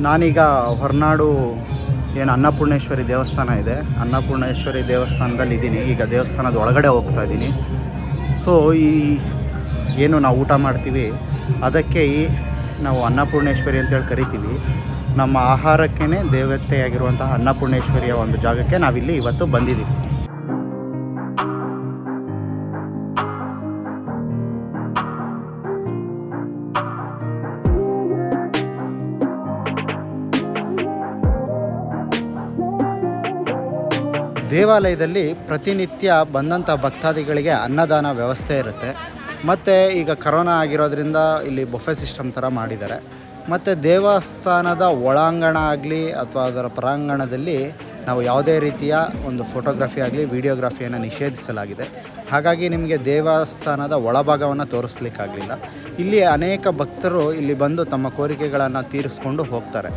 ನಾನೀಗ ಹೊರನಾಡು ಏನು ಅನ್ನಪೂರ್ಣೇಶ್ವರಿ ದೇವಸ್ಥಾನ ಇದೆ ಅನ್ನಪೂರ್ಣೇಶ್ವರಿ ದೇವಸ್ಥಾನದಲ್ಲಿ ಇದ್ದೀನಿ ಈಗ ದೇವಸ್ಥಾನದ ಒಳಗಡೆ ಹೋಗ್ತಾ ಇದ್ದೀನಿ ಸೊ ಈ ಏನು ನಾವು ಊಟ ಮಾಡ್ತೀವಿ ಅದಕ್ಕೆ ಈ ನಾವು ಅನ್ನಪೂರ್ಣೇಶ್ವರಿ ಅಂತೇಳಿ ಕರಿತೀವಿ ನಮ್ಮ ಆಹಾರಕ್ಕೇ ದೇವತೆಯಾಗಿರುವಂತಹ ಅನ್ನಪೂರ್ಣೇಶ್ವರಿಯ ಒಂದು ಜಾಗಕ್ಕೆ ನಾವಿಲ್ಲಿ ಇವತ್ತು ಬಂದಿದ್ದೀವಿ ದೇವಾಲಯದಲ್ಲಿ ಪ್ರತಿನಿತ್ಯ ಬಂದಂಥ ಭಕ್ತಾದಿಗಳಿಗೆ ಅನ್ನದಾನ ವ್ಯವಸ್ಥೆ ಇರುತ್ತೆ ಮತ್ತು ಈಗ ಕರೋನಾ ಆಗಿರೋದ್ರಿಂದ ಇಲ್ಲಿ ಬೊಫೆ ಸಿಸ್ಟಮ್ ಥರ ಮಾಡಿದ್ದಾರೆ ಮತ್ತು ದೇವಸ್ಥಾನದ ಒಳಾಂಗಣ ಆಗಲಿ ಅಥವಾ ಅದರ ಪ್ರಾಂಗಣದಲ್ಲಿ ನಾವು ಯಾವುದೇ ರೀತಿಯ ಒಂದು ಫೋಟೋಗ್ರಫಿ ಆಗಲಿ ವಿಡಿಯೋಗ್ರಫಿಯನ್ನು ನಿಷೇಧಿಸಲಾಗಿದೆ ಹಾಗಾಗಿ ನಿಮಗೆ ದೇವಸ್ಥಾನದ ಒಳಭಾಗವನ್ನು ತೋರಿಸ್ಲಿಕ್ಕಾಗಲಿಲ್ಲ ಇಲ್ಲಿ ಅನೇಕ ಭಕ್ತರು ಇಲ್ಲಿ ಬಂದು ತಮ್ಮ ಕೋರಿಕೆಗಳನ್ನು ತೀರಿಸ್ಕೊಂಡು ಹೋಗ್ತಾರೆ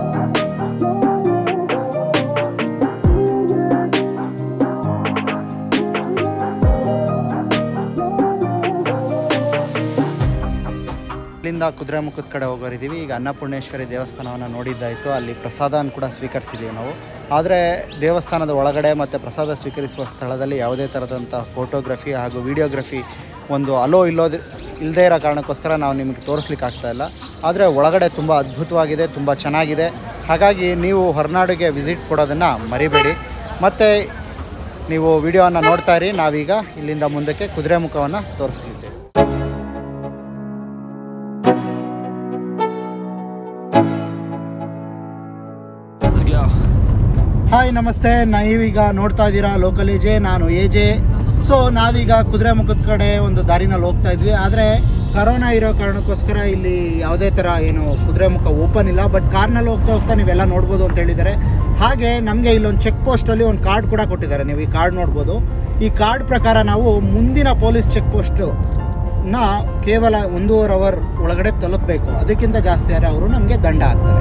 ಇಲ್ಲಿಂದ ಕುದುರೆಮುಖದ ಕಡೆ ಹೋಗೋರಿದ್ದೀವಿ ಈಗ ಅನ್ನಪೂರ್ಣೇಶ್ವರಿ ದೇವಸ್ಥಾನವನ್ನು ನೋಡಿದ್ದಾಯಿತು ಅಲ್ಲಿ ಪ್ರಸಾದವನ್ನು ಕೂಡ ಸ್ವೀಕರಿಸಿದ್ದೀವಿ ನಾವು ಆದರೆ ದೇವಸ್ಥಾನದ ಒಳಗಡೆ ಮತ್ತು ಪ್ರಸಾದ ಸ್ವೀಕರಿಸುವ ಸ್ಥಳದಲ್ಲಿ ಯಾವುದೇ ಥರದಂಥ ಫೋಟೋಗ್ರಫಿ ಹಾಗೂ ವಿಡಿಯೋಗ್ರಫಿ ಒಂದು ಅಲೋ ಇಲ್ಲೋದು ಇಲ್ಲದೇ ಇರೋ ಕಾರಣಕ್ಕೋಸ್ಕರ ನಾವು ನಿಮಗೆ ತೋರಿಸ್ಲಿಕ್ಕೆ ಆಗ್ತಾ ಇಲ್ಲ ಆದರೆ ಒಳಗಡೆ ತುಂಬ ಅದ್ಭುತವಾಗಿದೆ ತುಂಬ ಚೆನ್ನಾಗಿದೆ ಹಾಗಾಗಿ ನೀವು ಹೊರನಾಡಿಗೆ ವಿಸಿಟ್ ಕೊಡೋದನ್ನು ಮರಿಬೇಡಿ ಮತ್ತು ನೀವು ವಿಡಿಯೋವನ್ನು ನೋಡ್ತಾ ಇರಿ ನಾವೀಗ ಇಲ್ಲಿಂದ ಮುಂದಕ್ಕೆ ಕುದುರೆಮುಖವನ್ನು ತೋರಿಸ್ತಿದ್ದೇವೆ Let's go. ಹಾಯ್ ನಮಸ್ತೆ ನೀವೀಗ ನೋಡ್ತಾ ಇದ್ದೀರಾ ಲೋಕಲ್ ಏಜೆ ನಾನು ಏಜೆ ಸೊ ನಾವೀಗ ಕುದುರೆಮುಖದ ಕಡೆ ಒಂದು ದಾರಿನಲ್ಲಿ ಹೋಗ್ತಾ ಇದ್ವಿ ಆದರೆ ಕರೋನಾ ಇರೋ ಕಾರಣಕ್ಕೋಸ್ಕರ ಇಲ್ಲಿ ಯಾವುದೇ ಥರ ಏನು ಕುದುರೆಮುಖ ಓಪನ್ ಇಲ್ಲ ಬಟ್ ಕಾರ್ನಲ್ಲಿ ಹೋಗ್ತಾ ಹೋಗ್ತಾ ನೀವೆಲ್ಲ ನೋಡ್ಬೋದು ಅಂತ ಹೇಳಿದ್ದಾರೆ ಹಾಗೆ ನಮಗೆ ಇಲ್ಲೊಂದು ಚೆಕ್ ಪೋಸ್ಟಲ್ಲಿ ಒಂದು ಕಾರ್ಡ್ ಕೂಡ ಕೊಟ್ಟಿದ್ದಾರೆ ನೀವು ಈ ಕಾರ್ಡ್ ನೋಡ್ಬೋದು ಈ ಕಾರ್ಡ್ ಪ್ರಕಾರ ನಾವು ಮುಂದಿನ ಪೊಲೀಸ್ ಚೆಕ್ ಪೋಸ್ಟು ನ ಕೇವಲ ಒಂದೂವರೆ ಅವರ್ ಒಳಗಡೆ ತಲುಪಬೇಕು ಅದಕ್ಕಿಂತ ಜಾಸ್ತಿ ಆದರೆ ಅವರು ನಮಗೆ ದಂಡ ಹಾಕ್ತಾರೆ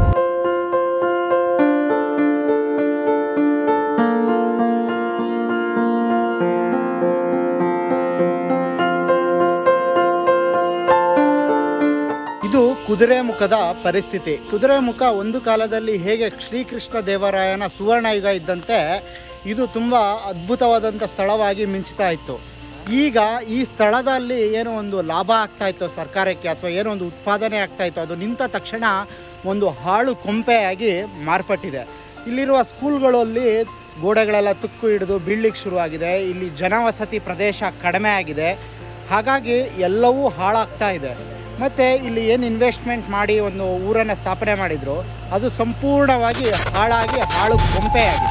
ಇದು ಕುದುರೆಮುಖದ ಪರಿಸ್ಥಿತಿ ಕುದುರೆಮುಖ ಒಂದು ಕಾಲದಲ್ಲಿ ಹೇಗೆ ಶ್ರೀಕೃಷ್ಣ ದೇವರಾಯನ ಸುವರ್ಣಯುಗ ಇದ್ದಂತೆ ಇದು ತುಂಬ ಅದ್ಭುತವಾದಂಥ ಸ್ಥಳವಾಗಿ ಮಿಂಚ್ತಾ ಇತ್ತು ಈಗ ಈ ಸ್ಥಳದಲ್ಲಿ ಏನೋ ಒಂದು ಲಾಭ ಆಗ್ತಾ ಇತ್ತು ಸರ್ಕಾರಕ್ಕೆ ಅಥವಾ ಏನೋ ಒಂದು ಉತ್ಪಾದನೆ ಆಗ್ತಾ ಇತ್ತು ಅದು ನಿಂತ ತಕ್ಷಣ ಒಂದು ಹಾಳು ಕೊಂಪೆಯಾಗಿ ಮಾರ್ಪಟ್ಟಿದೆ ಇಲ್ಲಿರುವ ಸ್ಕೂಲ್ಗಳಲ್ಲಿ ಗೋಡೆಗಳೆಲ್ಲ ತುಕ್ಕು ಹಿಡಿದು ಬೀಳ್ಲಿಕ್ಕೆ ಶುರುವಾಗಿದೆ ಇಲ್ಲಿ ಜನವಸತಿ ಪ್ರದೇಶ ಕಡಿಮೆ ಆಗಿದೆ ಹಾಗಾಗಿ ಎಲ್ಲವೂ ಹಾಳಾಗ್ತಾ ಇದೆ ಮತ್ತು ಇಲ್ಲಿ ಏನು ಇನ್ವೆಸ್ಟ್ಮೆಂಟ್ ಮಾಡಿ ಒಂದು ಊರನ್ನು ಸ್ಥಾಪನೆ ಮಾಡಿದ್ರು ಅದು ಸಂಪೂರ್ಣವಾಗಿ ಹಾಳಾಗಿ ಹಾಳು ಕೊಂಪೆಯಾಗಿದೆ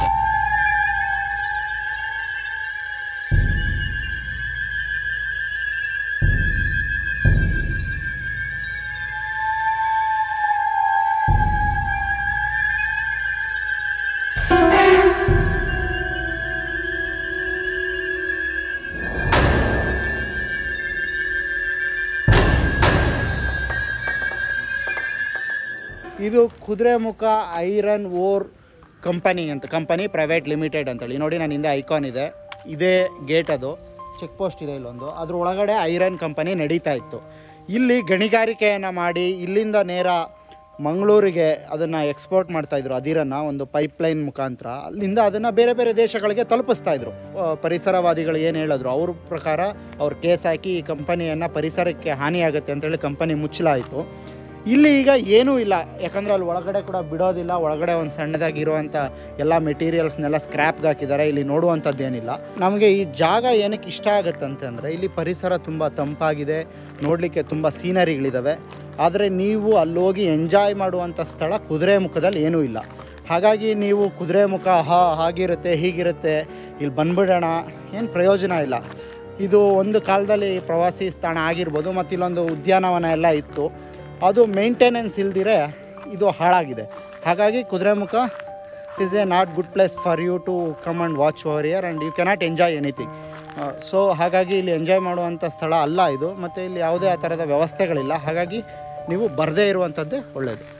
ಇದು ಕುದುರೆಮುಖ ಐರನ್ ಓರ್ ಕಂಪನಿ ಅಂತ ಕಂಪನಿ ಪ್ರೈವೇಟ್ ಲಿಮಿಟೆಡ್ ಅಂತೇಳಿ ನೋಡಿ ನನ್ನ ಹಿಂದೆ ಐಕಾನ್ ಇದೆ ಇದೇ ಗೇಟ್ ಅದು ಚೆಕ್ ಪೋಸ್ಟ್ ಇದೆ ಇಲ್ಲೊಂದು ಅದ್ರ ಒಳಗಡೆ ಐರನ್ ಕಂಪನಿ ನಡೀತಾ ಇತ್ತು ಇಲ್ಲಿ ಗಣಿಗಾರಿಕೆಯನ್ನು ಮಾಡಿ ಇಲ್ಲಿಂದ ನೇರ ಮಂಗಳೂರಿಗೆ ಅದನ್ನು ಎಕ್ಸ್ಪೋರ್ಟ್ ಮಾಡ್ತಾಯಿದ್ರು ಅದಿರನ್ನು ಒಂದು ಪೈಪ್ಲೈನ್ ಮುಖಾಂತರ ಅಲ್ಲಿಂದ ಅದನ್ನು ಬೇರೆ ಬೇರೆ ದೇಶಗಳಿಗೆ ತಲುಪಿಸ್ತಾ ಇದ್ರು ಆ, ಪರಿಸರವಾದಿಗಳು ಏನು ಹೇಳಿದ್ರು ಅವ್ರ ಪ್ರಕಾರ ಅವ್ರು ಕೇಸ್ ಹಾಕಿ ಈ ಕಂಪನಿಯನ್ನು ಪರಿಸರಕ್ಕೆ ಹಾನಿಯಾಗುತ್ತೆ ಅಂತೇಳಿ ಕಂಪನಿ ಮುಚ್ಚಲಾಯಿತು ಇಲ್ಲಿ ಈಗ ಏನೂ ಇಲ್ಲ ಯಾಕಂದರೆ ಅಲ್ಲಿ ಒಳಗಡೆ ಕೂಡ ಬಿಡೋದಿಲ್ಲ ಒಳಗಡೆ ಒಂದು ಸಣ್ಣದಾಗಿರುವಂಥ ಎಲ್ಲ ಮೆಟೀರಿಯಲ್ಸ್ನೆಲ್ಲ ಸ್ಕ್ರ್ಯಾಪ್ಗೆ ಹಾಕಿದ್ದಾರೆ ಇಲ್ಲಿ ನೋಡುವಂಥದ್ದು ಏನಿಲ್ಲ ನಮಗೆ ಈ ಜಾಗ ಏನಕ್ಕೆ ಇಷ್ಟ ಆಗುತ್ತೆ ಅಂತಂದರೆ ಇಲ್ಲಿ ಪರಿಸರ ತುಂಬ ತಂಪಾಗಿದೆ ನೋಡಲಿಕ್ಕೆ ತುಂಬ ಸೀನರಿಗಳಿದ್ದಾವೆ ಆದರೆ ನೀವು ಅಲ್ಲಿ ಹೋಗಿ ಎಂಜಾಯ್ ಮಾಡುವಂಥ ಸ್ಥಳ ಕುದುರೆಮುಖದಲ್ಲಿ ಏನೂ ಇಲ್ಲ ಹಾಗಾಗಿ ನೀವು ಕುದುರೆಮುಖ ಹಾ ಹಾಗಿರುತ್ತೆ ಹೀಗಿರುತ್ತೆ ಇಲ್ಲಿ ಬಂದ್ಬಿಡೋಣ ಏನು ಪ್ರಯೋಜನ ಇಲ್ಲ ಇದು ಒಂದು ಕಾಲದಲ್ಲಿ ಪ್ರವಾಸಿ ತಾಣ ಆಗಿರ್ಬೋದು ಮತ್ತು ಇಲ್ಲೊಂದು ಉದ್ಯಾನವನ ಎಲ್ಲ ಇತ್ತು ಅದು ಮೇಂಟೆನೆನ್ಸ್ ಇಲ್ದಿರೆ ಇದು ಹಾಳಾಗಿದೆ ಹಾಗಾಗಿ Kudremukh is a not good place for you to come and watch over here and you cannot enjoy anything so ಹಾಗಾಗಿ ಇಲ್ಲಿ ಎಂಜಾಯ್ ಮಾಡುವಂಥ ಸ್ಥಳ ಅಲ್ಲ ಇದು ಮತ್ತು ಇಲ್ಲಿ ಯಾವುದೇ ಆ ಥರದ ವ್ಯವಸ್ಥೆಗಳಿಲ್ಲ ಹಾಗಾಗಿ ನೀವು ಬರದೇ ಇರುವಂಥದ್ದೇ ಒಳ್ಳೆಯದು